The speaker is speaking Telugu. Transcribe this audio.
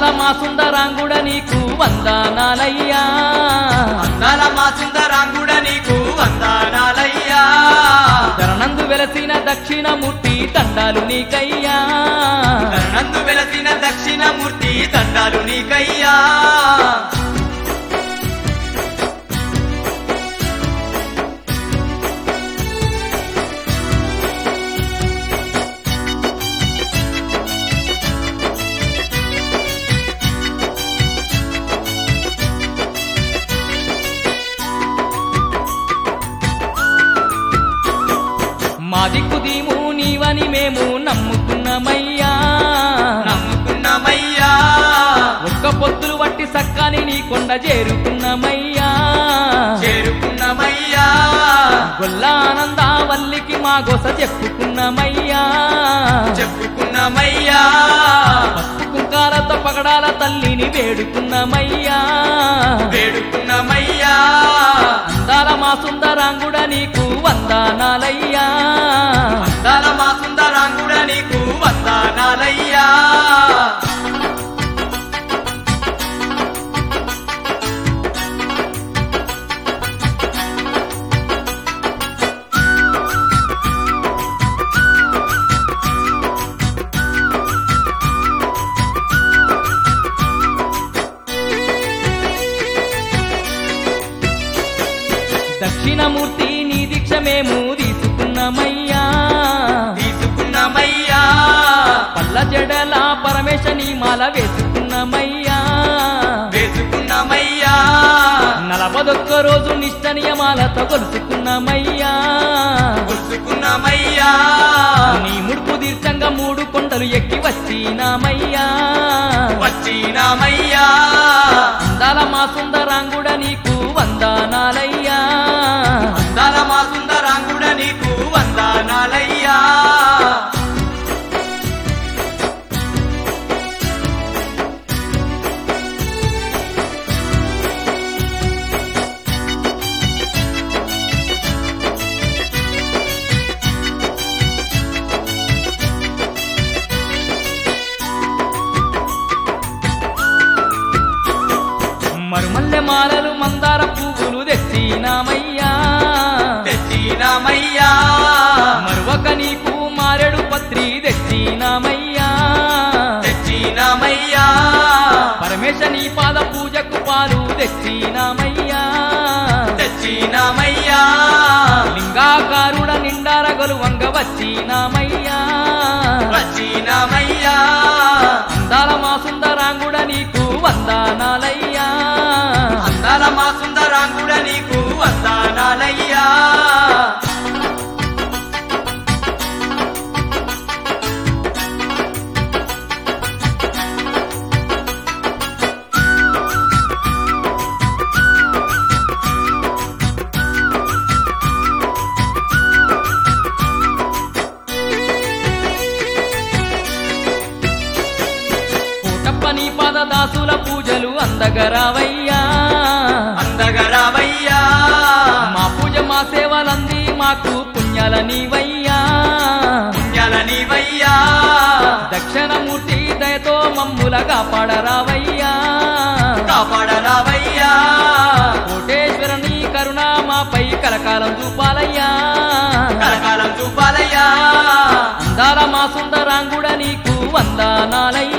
అందాల మా సుందరాంగుడ నీకు వందనాలయ్యా అందాల మా సుందరాంగుడ నీకు వందనాలయ్యా శరణందు వెలసిన దక్షిణమూర్తి దండాలు నీకయ్యా నందు వెలసిన దక్షిణమూర్తి దండాలు నీకయ్యా మా దిక్కు దీము నీవని మేము నమ్ముకున్నామయ్యా నమ్ముకున్నామయ్యా ఒక్క పొత్తులు వట్టి సక్కాని నీ కొండ చేరుకున్నామయ్యా చేరుకున్నామయ్యా గొల్లానంద వల్లికి మా గొస చెప్పుకున్నామయ్యా చెప్పుకున్నామయ్యా పసుపు కుంకాలతో పగడాల తల్లిని వేడుకున్నామయ్యా వేడుకున్నామయ్యా అందాల మా సుందరాంగుడ నీకు వందనాలయ్యా అందాల మా సుందరాంగుడ నీకు వందనాలయ్యా దక్షిణమూర్తి నీ దీక్ష మేము తీసుకున్నామయ్యా తీసుకున్నామయ్యా పల్ల జడల పరమేశ నీ మాల వేసుకున్నామయ్యా వేసుకున్నామయ్యా నలభదొక్క రోజు నిష్ట నియమాలతో కొలుసుకున్నామయ్యా కొలుసుకున్నామయ్యా నీ ముడుపు తీర్థంగా మూడు కొండలు ఎక్కి వచ్చినామయ్యా వచ్చినామయ్యా అందాల మా సుందరాంగుడ నీకు వందనాలయ్యా అందాల మా సుందరాంగుడ నీకు వందనాలయ్యా మరుమల్లె మాలలు మందార పువ్వులు తెచ్చినామయ్యా తెచ్చినామయ్యా మరొక నీకు మారెడు పత్రి తెచ్చినామయ్యా తెచ్చినామయ్యా పరమేశ నీ పాద పూజకు పాలు తెచ్చినామయ్యా తెచ్చినామయ్యా లింగాకారుడ నిండార గొలువంగ వచ్చినామయ్యా వచ్చినామయ్యా అందాల మా సుందరాంగుడ నీకు వందనాలయ్యా అందాల మా సుందరాంగుడ నీకు వందనాలయ్యా కోటప్ప నీ పాద దాసుల పూజలు అందగరావయ్యా అందగరావయ్యా మా పూజ మా సేవలంది మాకు పుణ్యాల నీవయ్యా పుణ్యాల నీవయ్యా దక్షిణమూర్తి దయతో మమ్ముల కాపాడరావయ్యా కాపాడరావయ్యా కోటేశ్వరుని కరుణ మాపై కలకాలం చూపాలయ్యా కలకాలం చూపాలయ్యా అందాల మా సుందరాంగుడ నీకు వందనాలయ్యా